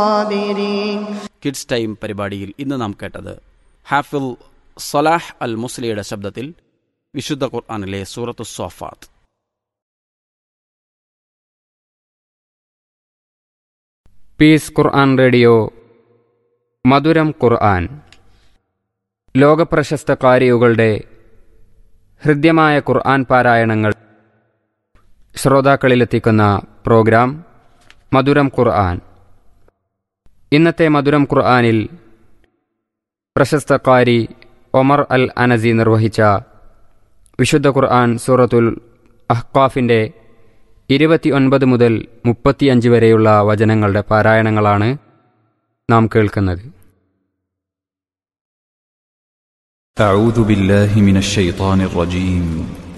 الصابرين kids time പരിപാടിയിൽ ഇന്ന് നാം കേട്ടത് ഹാഫിൽ സലാഹ് അൽ മുസ്ലിയുടെ ശബ്ദത്തിൽ വിശുദ്ധ ഖുർആാനിലെ സൂറത്തു സോഫാത്ത് പീസ് ഖുർആൻ റേഡിയോ മധുരം ഖുർആൻ ലോകപ്രശസ്ത കാരിയുകളുടെ ഹൃദ്യമായ ഖുർആൻ പാരായണങ്ങൾ ശ്രോതാക്കളിലെത്തിക്കുന്ന പ്രോഗ്രാം മധുരം ഖുർആൻ ഇന്നത്തെ മധുരം ഖുർആനിൽ പ്രശസ്ത കാരി ഒമർ അൽ അനസി നിർവഹിച്ച വിശുദ്ധ ഖുർആൻ സൂറത്തുൽ അഹ്കാഫിൻ്റെ ഇരുപത്തി ഒൻപത് മുതൽ മുപ്പത്തിയഞ്ച് വരെയുള്ള വചനങ്ങളുടെ പാരായണങ്ങളാണ് നാം കേൾക്കുന്നത് أعوذ بالله من الشيطان الرجيم